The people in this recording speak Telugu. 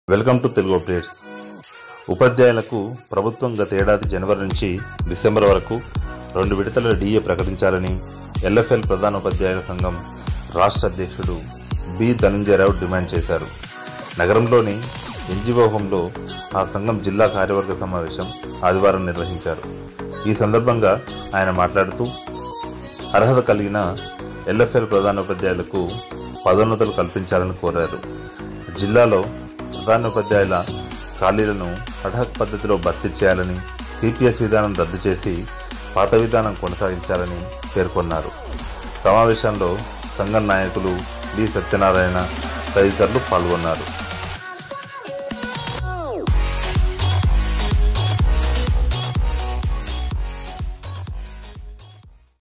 వెల్కమ్ టు తెలుగు అప్డేట్స్ ఉపాధ్యాయులకు ప్రభుత్వం గత ఏడాది జనవరి నుంచి డిసెంబర్ వరకు రెండు విడతల డిఏ ప్రకటించాలని ఎల్ఎఫ్ఎల్ ప్రధాన ఉపాధ్యాయుల సంఘం రాష్ట్ర అధ్యక్షుడు బి ధనంజయరావు డిమాండ్ చేశారు నగరంలోని ఎన్జిఓ హోంలో ఆ సంఘం జిల్లా కార్యవర్గ సమావేశం ఆదివారం నిర్వహించారు ఈ సందర్భంగా ఆయన మాట్లాడుతూ అర్హత కలిగిన ఎల్ఎఫ్ఎల్ ప్రధానోపాధ్యాయులకు పదోన్నతులు కల్పించాలని కోరారు జిల్లాలో ప్రధానోపాధ్యాయుల ఖాళీలను అడ్హక్ పద్ధతిలో భర్తీ చేయాలని సిపిఎస్ విధానం రద్దు చేసి పాత విధానం కొనసాగించాలని పేర్కొన్నారు సమావేశంలో సంఘం నాయకులు డి సత్యనారాయణ తదితరులు పాల్గొన్నారు